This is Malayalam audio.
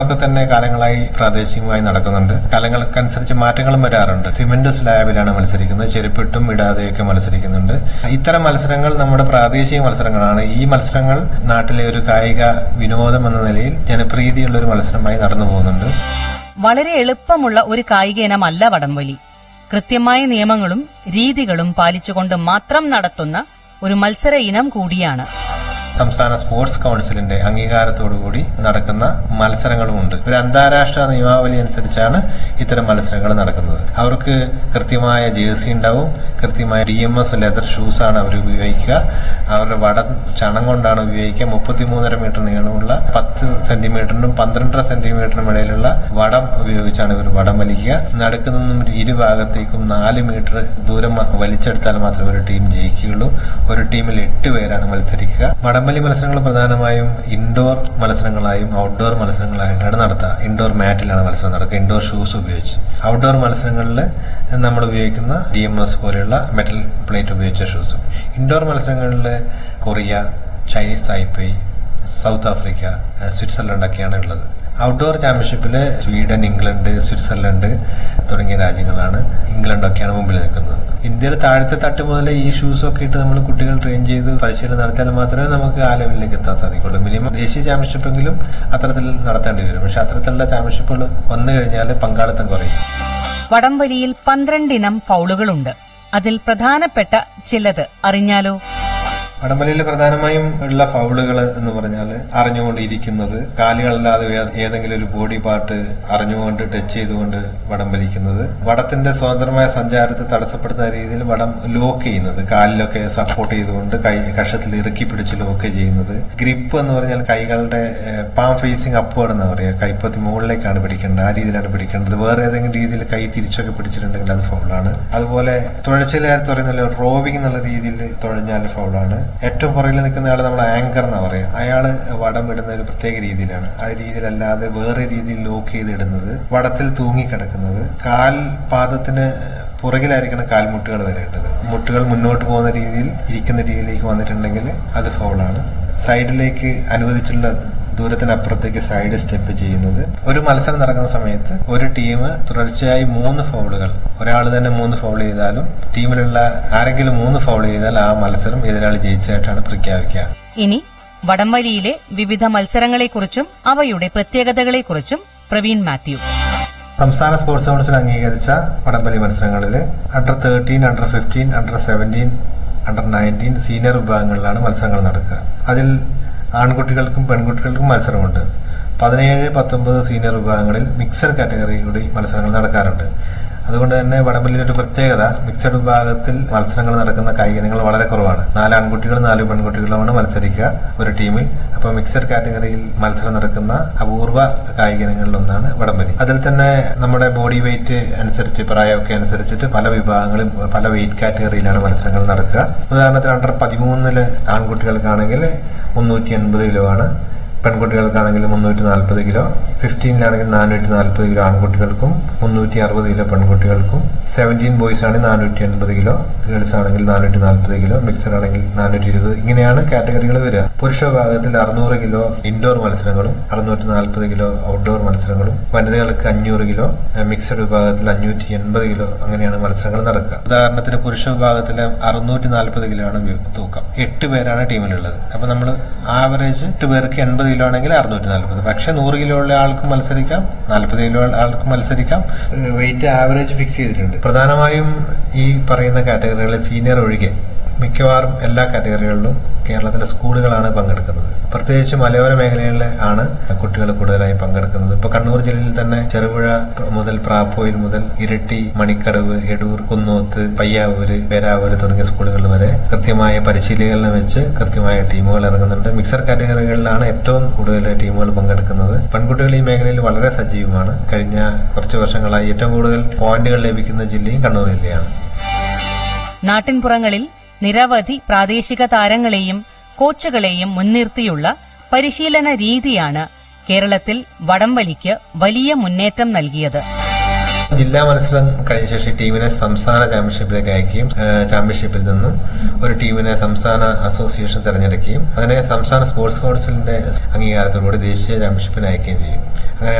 ഒക്കെ തന്നെ കാലങ്ങളായി പ്രാദേശികമായി നടക്കുന്നുണ്ട് കാലങ്ങൾക്കനുസരിച്ച് മാറ്റങ്ങളും വരാറുണ്ട് സിമന്റ് സ്ലാബിലാണ് മത്സരിക്കുന്നത് ചെരുപ്പിട്ടും ഇടാതെയൊക്കെ മത്സരിക്കുന്നുണ്ട് ഇത്തരം മത്സരങ്ങൾ നമ്മുടെ പ്രാദേശിക മത്സരങ്ങളാണ് ഈ മത്സരങ്ങൾ നാട്ടിലെ ഒരു കായിക വിനോദം എന്ന നിലയിൽ ജനപ്രീതിയുള്ള ഒരു മത്സരമായി നടന്നു പോകുന്നുണ്ട് വളരെ എളുപ്പമുള്ള ഒരു കായിക ഇനമല്ല വടംവലി കൃത്യമായ നിയമങ്ങളും രീതികളും പാലിച്ചുകൊണ്ട് മാത്രം നടത്തുന്ന ഒരു മത്സര ഇനം കൂടിയാണ് സംസ്ഥാന സ്പോർട്സ് കൌൺസിലിന്റെ അംഗീകാരത്തോടുകൂടി നടക്കുന്ന മത്സരങ്ങളുമുണ്ട് ഒരു അന്താരാഷ്ട്ര നിയമാവലി അനുസരിച്ചാണ് ഇത്തരം മത്സരങ്ങൾ നടക്കുന്നത് അവർക്ക് കൃത്യമായ ജേഴ്സി ഉണ്ടാവും കൃത്യമായ D M S leather shoes ആണ് അവർ ഉപയോഗിക്കുക അവരുടെ വടം ചണം കൊണ്ടാണ് ഉപയോഗിക്കുക മുപ്പത്തിമൂന്നര മീറ്റർ നീളമുള്ള പത്ത് സെന്റിമീറ്ററിനും പന്ത്രണ്ടര സെന്റിമീറ്ററിനും ഇടയിലുള്ള വടം ഉപയോഗിച്ചാണ് ഇവർ വടം വലിക്കുക നടുക്ക് നിന്നും ഇരുഭാഗത്തേക്കും നാല് മീറ്റർ ദൂരം മ- വലിച്ചെടുത്താൽ മാത്രമേ ഒരു ടീം ജയിക്കുകയുള്ളൂ ഒരു ടീമിൽ എട്ട് പേരാണ് മത്സരിക്കുക വടംവലി മത്സരങ്ങൾ പ്രധാനമായും ഇൻഡോർ മത്സരങ്ങളായും ഔട്ട്ഡോർ മത്സരങ്ങളായിട്ടാണ് നടത്തുക ഇൻഡോർ മാറ്റിലാണ് മത്സരം നടക്കുക ഇൻഡോർ ഷൂസ് ഉപയോഗിച്ച് ഔട്ട്ഡോർ മത്സരങ്ങളിൽ നമ്മൾ ഉപയോഗിക്കുന്ന ഡി എം എസ് പോലെയുള്ള മെറ്റൽ പ്ലേറ്റ് ഉപയോഗിച്ച ഷൂസും ഇൻഡോർ മത്സരങ്ങളിൽ Korea Chinese Taipei South Africa ഏഹ് സ്വിറ്റ്സർലൻഡ് ഒക്കെയാണ് ഉള്ളത് ഔട്ട്ഡോർ ചാമ്പ്യൻഷിപ്പിൽ സ്വീഡൻ ഇംഗ്ലണ്ട് സ്വിറ്റ്സർലൻഡ് തുടങ്ങിയ രാജ്യങ്ങളാണ് ഇംഗ്ലണ്ടൊക്കെയാണ് മുമ്പിൽ നിൽക്കുന്നത് ഇന്ത്യയിൽ താഴത്തെ തട്ട് മുതൽ ഈ ഷൂസ് ഒക്കെ ഇട്ട് നമ്മൾ കുട്ടികൾ ട്രെയിൻ ചെയ്ത് പരിശീലനം നടത്തിയാൽ മാത്രമേ നമുക്ക് ആ ലെവലിലേക്ക് എത്താൻ സാധിക്കുള്ളൂ മിനിമം ദേശീയ ചാമ്പ്യൻഷിപ്പെങ്കിലും അത്തരത്തിൽ നടത്തേണ്ടി വരും പക്ഷെ അത്തരത്തിലുള്ള ചാമ്പ്യൻഷിപ്പുകൾ വന്നു കഴിഞ്ഞാൽ പങ്കാളിത്തം കുറയും വടംവലിയിൽ പന്ത്രണ്ടിനം ഫൗളുകളുണ്ട് അതിൽ പ്രധാനപ്പെട്ട ചിലത് അറിഞ്ഞാലോ വടംവലിയിൽ പ്രധാനമായും ഉള്ള ഫൗളുകൾ എന്ന് പറഞ്ഞാൽ അറിഞ്ഞുകൊണ്ടിരിക്കുന്നത് കാലുകളല്ലാതെ വേ- ഏതെങ്കിലും ഒരു ബോഡി പാർട്ട് അറിഞ്ഞുകൊണ്ട് ടച്ച് ചെയ്തുകൊണ്ട് വടം വലിക്കുന്നത് വടത്തിന്റെ സ്വതന്ത്രമായ സഞ്ചാരത്തെ തടസ്സപ്പെടുത്തുന്ന രീതിയിൽ വടം ലോക്ക് ചെയ്യുന്നത് കാലിലൊക്കെ സപ്പോർട്ട് ചെയ്തുകൊണ്ട് കൈ കഷത്തിൽ ഇറുക്കി പിടിച്ച് ലോക്ക് ചെയ്യുന്നത് ഗ്രിപ്പ് എന്ന് പറഞ്ഞാൽ കൈകളുടെ പാം ഫേസിങ് അപ്വേർഡ് എന്ന് പറയുക കൈപ്പത്തി മുകളിലേക്കാണ് പിടിക്കേണ്ടത് ആ രീതിയിലാണ് പിടിക്കേണ്ടത് വേറെ ഏതെങ്കിലും രീതിയിൽ കൈ തിരിച്ചൊക്കെ പിടിച്ചിട്ടുണ്ടെങ്കിൽ അത് ഫൗളാണ് അതുപോലെ തുഴച്ചിലേർത്ത് പറയുന്ന റോവിംഗ് എന്നുള്ള രീതിയിൽ തുഴഞ്ഞാൽ ഫൗളാണ് ഏറ്റവും പുറകിൽ നിൽക്കുന്ന ആൾ നമ്മുടെ ആങ്കർ എന്നാ പറയുക അയാള് വടം ഇടുന്ന ഒരു പ്രത്യേക രീതിയിലാണ് ആ രീതിയിലല്ലാതെ വേറെ രീതിയിൽ ലോക്ക് ചെയ്ത് ഇടുന്നത് വടത്തിൽ തൂങ്ങിക്കിടക്കുന്നത് കാൽ പാദത്തിന് പുറകിലായിരിക്കണം കാൽമുട്ടുകൾ വരേണ്ടത് മുട്ടുകൾ മുന്നോട്ട് പോകുന്ന രീതിയിൽ ഇരിക്കുന്ന രീതിയിലേക്ക് വന്നിട്ടുണ്ടെങ്കിൽ അത് ഫൗളാണ് സൈഡിലേക്ക് അനുവദിച്ചുള്ള ദൂരത്തിനപ്പുറത്തേക്ക് സൈഡ് സ്റ്റെപ്പ് ചെയ്യുന്നത് ഒരു മത്സരം നടക്കുന്ന സമയത്ത് ഒരു ടീം തുടർച്ചയായി മൂന്ന് ഫൗളുകൾ ഒരാൾ തന്നെ മൂന്ന് ഫൗൾ ചെയ്താലും ടീമിലുള്ള ആരെങ്കിലും മൂന്ന് ഫൗൾ ചെയ്താൽ ആ മത്സരം എതിരാളി ജയിച്ചതായിട്ടാണ് പ്രഖ്യാപിക്കുക ഇനി വടംവലിയിലെ വിവിധ മത്സരങ്ങളെക്കുറിച്ചും അവയുടെ പ്രത്യേകതകളെക്കുറിച്ചും പ്രവീൺ മാത്യു സംസ്ഥാന സ്പോർട്സ് കൌൺസിൽ അംഗീകരിച്ച വടംവലി മത്സരങ്ങളിൽ under thirteen under fifteen under seventeen under nineteen senior വിഭാഗങ്ങളിലാണ് മത്സരങ്ങൾ നടക്കുക അതിൽ ആൺകുട്ടികൾക്കും പെൺകുട്ടികൾക്കും മത്സരമുണ്ട് പതിനേഴ് പത്തൊമ്പത് സീനിയർ വിഭാഗങ്ങളിൽ മിക്സഡ് കാറ്റഗറി കൂടി മത്സരങ്ങൾ നടക്കാറുണ്ട് അതുകൊണ്ട് തന്നെ വടംവലിയുടെ ഒരു പ്രത്യേകത മിക്സഡ് വിഭാഗത്തിൽ മത്സരങ്ങൾ നടക്കുന്ന കായിക ഇനങ്ങൾ വളരെ കുറവാണ് നാല് ആൺകുട്ടികളും നാല് പെൺകുട്ടികളുമാണ് മത്സരിക്കുക ഒരു ടീമിൽ അപ്പോൾ മിക്സഡ് കാറ്റഗറിയിൽ മത്സരം നടക്കുന്ന അപൂർവ കായിക ഇനങ്ങളിൽ ഒന്നാണ് വടംവലി അതിൽ തന്നെ നമ്മുടെ ബോഡി വെയിറ്റ് അനുസരിച്ച് പ്രായമൊക്കെ അനുസരിച്ചിട്ട് പല വിഭാഗങ്ങളും പല വെയിറ്റ് കാറ്റഗറിയിലാണ് മത്സരങ്ങൾ നടക്കുക ഉദാഹരണത്തിന് അണ്ടർ പതിമൂന്നില് ആൺകുട്ടികൾക്കാണെങ്കിൽ മുന്നൂറ്റി എൺപത് കിലോ ആണ് പെൺകുട്ടികൾക്കാണെങ്കിൽ മുന്നൂറ്റി നാൽപ്പത് കിലോ ഫിഫ്റ്റീനിലാണെങ്കിൽ നാനൂറ്റി നാൽപ്പത് കിലോ ആൺകുട്ടികൾക്കും മുന്നൂറ്റി അറുപത് കിലോ പെൺകുട്ടികൾക്കും സെവൻറ്റീൻ ബോയ്സ് ആണെങ്കിൽ നാനൂറ്റി എൺപത് കിലോ ഗേൾസ് ആണെങ്കിൽ നാനൂറ്റി നാൽപ്പത് കിലോ മിക്സഡ് ആണെങ്കിൽ നാനൂറ്റി ഇരുപത് ഇങ്ങനെയാണ് കാറ്റഗറികൾ വരിക പുരുഷ വിഭാഗത്തിൽ അറുന്നൂറ് കിലോ ഇൻഡോർ മത്സരങ്ങളും അറുന്നൂറ്റി നാൽപ്പത് കിലോ ഔട്ട്ഡോർ മത്സരങ്ങളും വനിതകൾക്ക് അഞ്ഞൂറ് കിലോ മിക്സഡ് വിഭാഗത്തിൽ അഞ്ഞൂറ്റി എൺപത് കിലോ അങ്ങനെയാണ് മത്സരങ്ങൾ നടക്കുക ഉദാഹരണത്തിന് പുരുഷ വിഭാഗത്തിൽ അറുന്നൂറ്റി നാൽപ്പത് കിലോ ആണ് വി- തൂക്കം എട്ട് പേരാണ് ടീമിലുള്ളത് അപ്പൊ നമ്മൾ ആവറേജ് എട്ട് പേർക്ക് എൺപത് കിലോ ആണെങ്കിൽ അറുന്നൂറ്റി നാൽപ്പത് പക്ഷെ നൂറ് കിലോ ഉള്ള ആൾക്ക് മത്സരിക്കാം നാൽപ്പത് കിലോ ഉള്ള ആൾക്ക് മത്സരിക്കാം വെയിറ്റ് ആവറേജ് ഫിക്സ് ചെയ്തിട്ടുണ്ട് പ്രധാനമായും ഈ പറയുന്ന കാറ്റഗറികളിൽ സീനിയർ ഒഴികെ മിക്കവാറും എല്ലാ കാറ്റഗറികളിലും കേരളത്തിലെ സ്കൂളുകളാണ് പങ്കെടുക്കുന്നത് പ്രത്യേകിച്ച് മലയോര മേഖലകളിലെ ആണ് കുട്ടികൾ കൂടുതലായി പങ്കെടുക്കുന്നത് ഇപ്പൊ കണ്ണൂർ ജില്ലയിൽ തന്നെ ചെറുപുഴ മുതൽ പ്രാപ്പോയിൽ മുതൽ ഇരട്ടി മണിക്കടവ് എടൂർ കുന്നോത്ത് പയ്യാവൂര് പേരാവൂര് തുടങ്ങിയ സ്കൂളുകളിൽ വരെ കൃത്യമായ പരിശീലനം വെച്ച് കൃത്യമായ ടീമുകൾ ഇറങ്ങുന്നുണ്ട് മിക്സർ കാറ്റഗറികളിലാണ് ഏറ്റവും കൂടുതൽ ടീമുകൾ പങ്കെടുക്കുന്നത് പെൺകുട്ടികൾ ഈ മേഖലയിൽ വളരെ സജീവമാണ് കഴിഞ്ഞ കുറച്ച് വർഷങ്ങളായി ഏറ്റവും കൂടുതൽ പോയിന്റുകൾ ലഭിക്കുന്ന ജില്ലയും കണ്ണൂർ ജില്ലയാണ് നാട്ടിൻപുറങ്ങളിൽ നിരവധി പ്രാദേശിക താരങ്ങളെയും കോച്ചുകളെയും മുൻനിർത്തിയുള്ള പരിശീലന രീതിയാണ് കേരളത്തിൽ വടംവലിക്ക് വലിയ മുന്നേറ്റം നൽകിയത് ജില്ലാ മത്സരം കഴിഞ്ഞ ശേഷം ഈ ടീമിനെ സംസ്ഥാന ചാമ്പ്യൻഷിപ്പിലേക്ക് അയക്കുകയും ഏഹ് ചാമ്പ്യൻഷിപ്പിൽ നിന്നും ഒരു ടീമിനെ സംസ്ഥാന അസോസിയേഷൻ തെരഞ്ഞെടുക്കുകയും അതിനെ സംസ്ഥാന സ്പോർട്സ് കൗൺസിലിന്റെ അംഗീകാരത്തോടുകൂടി ദേശീയ ചാമ്പ്യൻഷിപ്പിന് അയക്കുകയും ചെയ്യും അങ്ങനെ